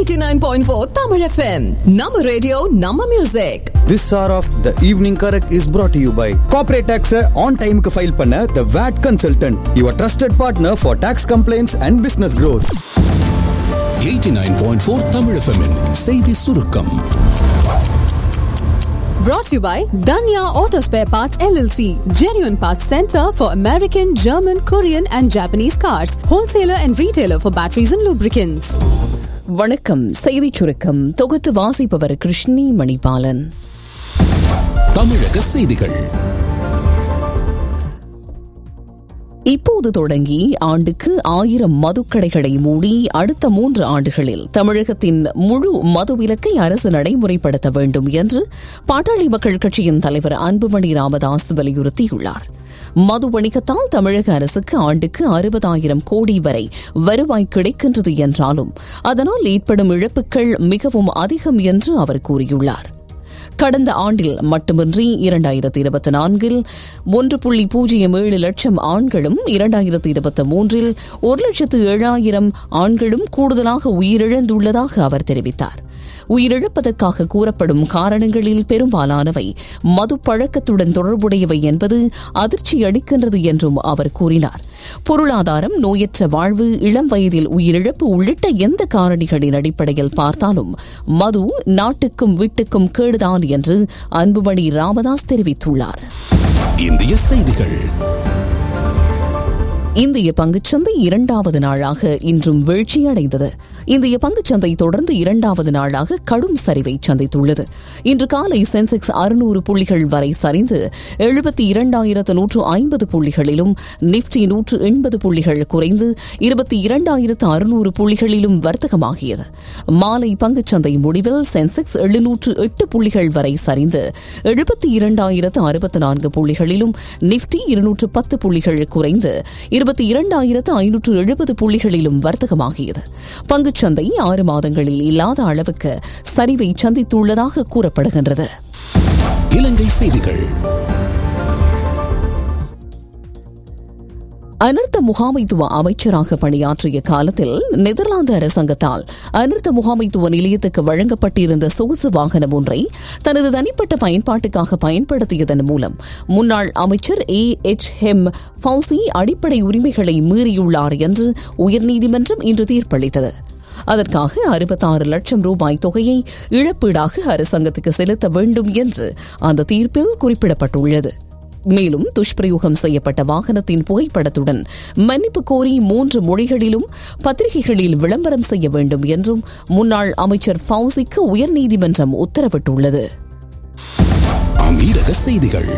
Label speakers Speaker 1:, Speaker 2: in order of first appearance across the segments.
Speaker 1: 89.4 Tamil FM. Nama radio, Nama music.
Speaker 2: This hour of the evening correct is brought to you by Corporate Tax on time க்கு file பண்ண The VAT Consultant, your trusted partner for tax complaints and business growth.
Speaker 3: 89.4 Tamil FM -இன் செய்தி சுருக்கம்
Speaker 1: Brought to you by Danya Auto Spare Parts LLC. Genuine Parts Center for American, German, Korean and Japanese cars. Wholesaler and retailer for batteries and lubricants.
Speaker 4: வணக்கம் செய்திச் சுருக்கம் தொகுத்து வாசிப்பவர் கிருஷ்ணி மணிபாலன்
Speaker 3: தமிழக செய்திகள்
Speaker 4: இப்போது தொடங்கி ஆண்டுக்கு ஆயிரம் மதுக்கடைகளை மூடி அடுத்த மூன்று ஆண்டுகளில் தமிழகத்தின் முழு மதுவிலக்கை அரசு நடைமுறைப்படுத்த வேண்டும் என்று பாட்டாளி மக்கள் கட்சியின் தலைவர் அன்புமணி ராமதாஸ் வலியுறுத்தியுள்ளார் மது வணிகத்தால் தமிழக அரசுக்கு ஆண்டுக்கு அறுபதாயிரம் கோடி வரை வருவாய் கிடைக்கின்றது என்றாலும் அதனால் ஏற்படும் இழப்புகள் மிகவும் அதிகம் என்று அவர் கூறியுள்ளார் கடந்த ஆண்டில் மட்டுமின்றி இரண்டாயிரத்தி இருபத்தி நான்கில் ஒன்று புள்ளி பூஜ்ஜியம் ஏழு லட்சம் ஆண்களும் இரண்டாயிரத்தி இருபத்தி மூன்றில் ஒரு லட்சத்து ஏழாயிரம் ஆண்களும் கூடுதலாக உயிரிழந்துள்ளதாக அவர் தெரிவித்தார் உயிரிழப்பதற்காக கூறப்படும் காரணங்களில் பெரும்பாலானவை மது பழக்கத்துடன் தொடர்புடையவை என்பது அதிர்ச்சி அளிக்கின்றது என்றும் அவர் கூறினார் பொருளாதாரம் நோயற்ற வாழ்வு இளம் வயதில் உயிரிழப்பு உள்ளிட்ட எந்த காரணிகளின் அடிப்படையில் பார்த்தாலும் மது நாட்டுக்கும் வீட்டுக்கும் கேடுதான் என்று அன்புமணி ராமதாஸ் தெரிவித்துள்ளார்
Speaker 3: இந்திய செய்திகள்
Speaker 4: இந்திய பங்குச்சந்தை இரண்டாவது நாளாக இன்றும் வீழ்ச்சியடைந்தது இந்திய பங்குச்சந்தை தொடர்ந்து இரண்டாவது நாளாக கடும் சரிவை சந்தித்துள்ளது இன்று காலை சென்செக்ஸ் அறுநூறு புள்ளிகள் வரை சரிந்து எழுபத்தி இரண்டாயிரத்து நூற்று ஐம்பது புள்ளிகளிலும் நிப்டி நூற்று எண்பது புள்ளிகள் குறைந்து இருபத்தி இரண்டாயிரத்து அறுநூறு புள்ளிகளிலும் வர்த்தகமாகியது மாலை பங்குச்சந்தை முடிவில் சென்செக்ஸ் எழுநூற்று எட்டு புள்ளிகள் வரை சரிந்து எழுபத்தி இரண்டாயிரத்து அறுபத்தி நான்கு புள்ளிகளிலும் நிப்டி இருநூற்று பத்து புள்ளிகள் குறைந்து இருபத்தி இரண்டாயிரத்து ஐநூற்று எழுபது புள்ளிகளிலும் வர்த்தகமாகியது பங்குச்சந்தை ஆறு மாதங்களில் இல்லாத அளவுக்கு சரிவை சந்தித்துள்ளதாக கூறப்படுகின்றது
Speaker 3: இலங்கை செய்திகள்
Speaker 4: அனர்த்த முகாமைத்துவ அமைச்சராக பணியாற்றிய காலத்தில் நெதர்லாந்து அரசாங்கத்தால் அனர்த்த முகாமைத்துவ நிலையத்துக்கு வழங்கப்பட்டிருந்த சொகுசு வாகனம் ஒன்றை தனது தனிப்பட்ட பயன்பாட்டுக்காக பயன்படுத்தியதன் மூலம் முன்னாள் அமைச்சர் ஏ எச் ஹெம் ஃபவுசி அடிப்படை உரிமைகளை மீறியுள்ளார் என்று உயர்நீதிமன்றம் இன்று தீர்ப்பளித்தது அதற்காக அறுபத்தாறு லட்சம் ரூபாய் தொகையை இழப்பீடாக அரசாங்கத்துக்கு செலுத்த வேண்டும் என்று அந்த தீர்ப்பில் குறிப்பிடப்பட்டுள்ளது மேலும் துஷ்பிரயோகம் செய்யப்பட்ட வாகனத்தின் புகைப்படத்துடன் மன்னிப்பு கோரி மூன்று மொழிகளிலும் பத்திரிகைகளில் விளம்பரம் செய்ய வேண்டும் என்றும் முன்னாள் அமைச்சர் ஃபவுசிக்கு உயர்நீதிமன்றம் உத்தரவிட்டுள்ளது
Speaker 3: அமீரக செய்திகள்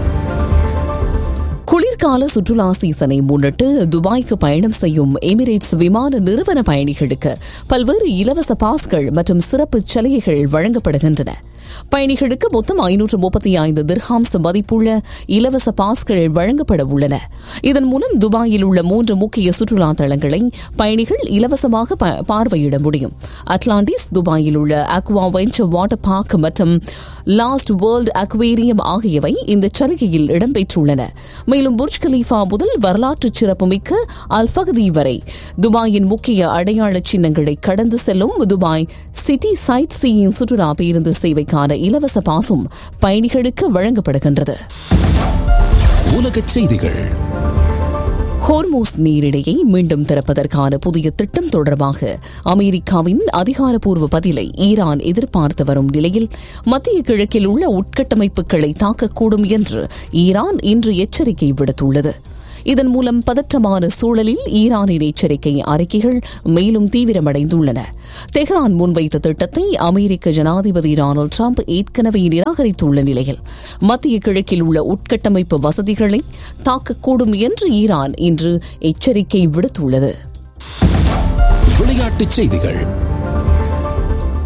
Speaker 4: குளிர்கால சுற்றுலா சீசனை முன்னிட்டு துபாய்க்கு பயணம் செய்யும் எமிரேட்ஸ் விமான நிறுவன பயணிகளுக்கு பல்வேறு இலவச பாஸ்கள் மற்றும் சிறப்பு சலுகைகள் வழங்கப்படுகின்றன பயணிகளுக்கு மொத்தம் ஐநூற்று முப்பத்தி ஐந்து திர்ஹாம்ஸ் மதிப்புள்ள இலவச பாஸ்கள் வழங்கப்பட உள்ளன இதன் மூலம் துபாயில் உள்ள மூன்று முக்கிய சுற்றுலா தலங்களை பயணிகள் இலவசமாக பார்வையிட முடியும் அட்லாண்டிஸ் துபாயில் உள்ள அக்வா வெஞ்சர் வாட்டர் பார்க் மற்றும் லாஸ்ட் வேர்ல்ட் அக்வேரியம் ஆகியவை இந்த சலுகையில் இடம்பெற்றுள்ளன மேலும் புர்ஜ் கலீஃபா முதல் வரலாற்று சிறப்புமிக்க அல்பகதி வரை துபாயின் முக்கிய அடையாள சின்னங்களை கடந்து செல்லும் துபாய் சிட்டி சைட் சீயின் சுற்றுலா பேருந்து சேவைக்கான இலவச பாசும் பயணிகளுக்கு வழங்கப்படுகின்றது
Speaker 3: உலக செய்திகள்
Speaker 4: ஹோர்மோஸ் நீரிடையை மீண்டும் திறப்பதற்கான புதிய திட்டம் தொடர்பாக அமெரிக்காவின் அதிகாரப்பூர்வ பதிலை ஈரான் எதிர்பார்த்து வரும் நிலையில் மத்திய கிழக்கில் உள்ள உட்கட்டமைப்புகளை தாக்கக்கூடும் என்று ஈரான் இன்று எச்சரிக்கை விடுத்துள்ளது இதன் மூலம் பதற்றமான சூழலில் ஈரானின் எச்சரிக்கை அறிக்கைகள் மேலும் தீவிரமடைந்துள்ளன தெஹ்ரான் முன்வைத்த திட்டத்தை அமெரிக்க ஜனாதிபதி டொனால்டு டிரம்ப் ஏற்கனவே நிராகரித்துள்ள நிலையில் மத்திய கிழக்கில் உள்ள உட்கட்டமைப்பு வசதிகளை தாக்கக்கூடும் என்று ஈரான் இன்று எச்சரிக்கை விடுத்துள்ளது
Speaker 3: விளையாட்டுச் செய்திகள்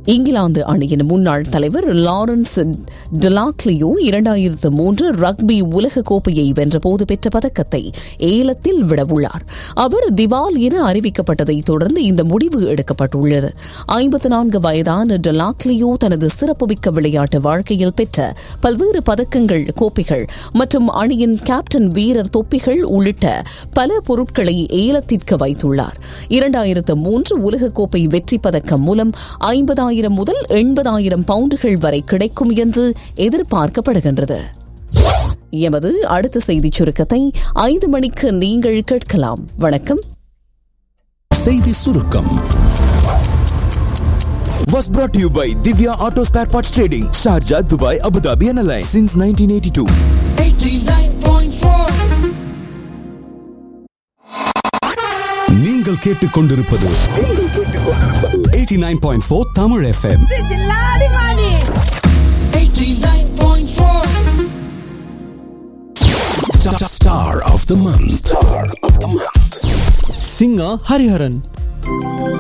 Speaker 4: இங்கிலாந்து அணியின் முன்னாள் தலைவர் லாரன்ஸ் டெலாக்லியோ இரண்டாயிரத்து மூன்று ரக்பி உலக கோப்பையை வென்றபோது பெற்ற பதக்கத்தை ஏலத்தில் விடவுள்ளார் அவர் திவால் என அறிவிக்கப்பட்டதை தொடர்ந்து இந்த முடிவு எடுக்கப்பட்டுள்ளது ஐம்பத்து நான்கு வயதான டெலாக்லியோ தனது சிறப்புமிக்க விளையாட்டு வாழ்க்கையில் பெற்ற பல்வேறு பதக்கங்கள் கோப்பைகள் மற்றும் அணியின் கேப்டன் வீரர் தொப்பிகள் உள்ளிட்ட பல பொருட்களை ஏலத்திற்கு வைத்துள்ளார் இரண்டாயிரத்து மூன்று உலகக்கோப்பை வெற்றி பதக்கம் மூலம் ஐம்பதாயிரம் முதல் எண்பதாயிரம் பவுண்டுகள் வரை கிடைக்கும் என்று எதிர்பார்க்கப்படுகின்றது எமது அடுத்த செய்திச் சுருக்கத்தை ஐந்து மணிக்கு நீங்கள் கேட்கலாம் வணக்கம்
Speaker 3: செய்தி சுருக்கம்
Speaker 5: was brought to you by Divya Auto Spare Parts Trading, Sharjah, Dubai, Abu Dhabi and Alliance since 1982.
Speaker 3: நீங்கள் கேட்டுக்கொண்டிருப்பது நீங்கள் கேட்டுக்கொண்டிருப்பது 89.4 Tamil FM Star of the month. Star of the month.
Speaker 6: singer Hariharan.